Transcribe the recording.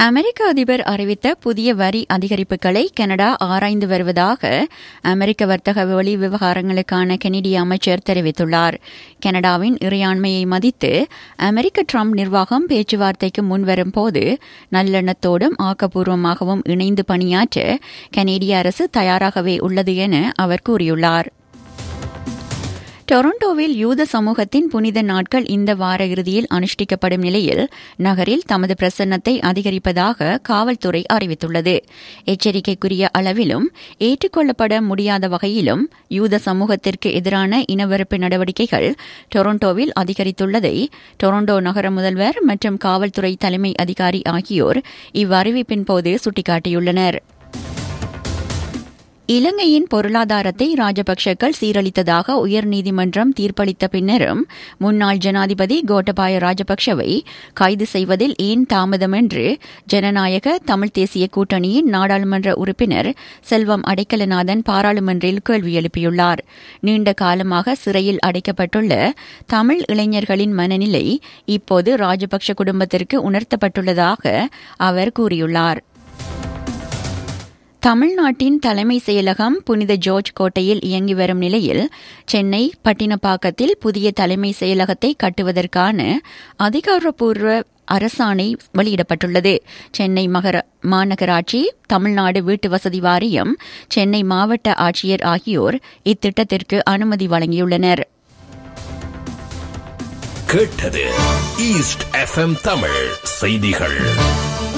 அமெரிக்க அதிபர் அறிவித்த புதிய வரி அதிகரிப்புகளை கனடா ஆராய்ந்து வருவதாக அமெரிக்க வர்த்தக வெளி விவகாரங்களுக்கான கெனடிய அமைச்சர் தெரிவித்துள்ளார் கனடாவின் இறையாண்மையை மதித்து அமெரிக்க ட்ரம்ப் நிர்வாகம் பேச்சுவார்த்தைக்கு முன்வரும் போது நல்லெண்ணத்தோடும் ஆக்கப்பூர்வமாகவும் இணைந்து பணியாற்ற கனேடிய அரசு தயாராகவே உள்ளது என அவர் கூறியுள்ளார் டொரண்டோவில் யூத சமூகத்தின் புனித நாட்கள் இந்த வார இறுதியில் அனுஷ்டிக்கப்படும் நிலையில் நகரில் தமது பிரசன்னத்தை அதிகரிப்பதாக காவல்துறை அறிவித்துள்ளது எச்சரிக்கைக்குரிய அளவிலும் ஏற்றுக்கொள்ளப்பட முடியாத வகையிலும் யூத சமூகத்திற்கு எதிரான இனவெறுப்பு நடவடிக்கைகள் டொரண்டோவில் அதிகரித்துள்ளதை டொரண்டோ நகர முதல்வர் மற்றும் காவல்துறை தலைமை அதிகாரி ஆகியோர் இவ்வறிவிப்பின் போது சுட்டிக்காட்டியுள்ளனா் இலங்கையின் பொருளாதாரத்தை ராஜபக்சேக்கள் சீரழித்ததாக உயர்நீதிமன்றம் தீர்ப்பளித்த பின்னரும் முன்னாள் ஜனாதிபதி கோட்டபாய ராஜபக்சவை கைது செய்வதில் ஏன் தாமதம் என்று ஜனநாயக தமிழ் தேசிய கூட்டணியின் நாடாளுமன்ற உறுப்பினர் செல்வம் அடைக்கலநாதன் பாராளுமன்றில் கேள்வி எழுப்பியுள்ளார் நீண்ட காலமாக சிறையில் அடைக்கப்பட்டுள்ள தமிழ் இளைஞர்களின் மனநிலை இப்போது ராஜபக்ச குடும்பத்திற்கு உணர்த்தப்பட்டுள்ளதாக அவர் கூறியுள்ளார் தமிழ்நாட்டின் தலைமை செயலகம் புனித ஜார்ஜ் கோட்டையில் இயங்கி வரும் நிலையில் சென்னை பட்டினப்பாக்கத்தில் புதிய தலைமை செயலகத்தை கட்டுவதற்கான அதிகாரப்பூர்வ அரசாணை வெளியிடப்பட்டுள்ளது சென்னை மகர மாநகராட்சி தமிழ்நாடு வீட்டு வசதி வாரியம் சென்னை மாவட்ட ஆட்சியர் ஆகியோர் இத்திட்டத்திற்கு அனுமதி வழங்கியுள்ளனர் கேட்டது ஈஸ்ட் எஃப்எம் தமிழ் செய்திகள்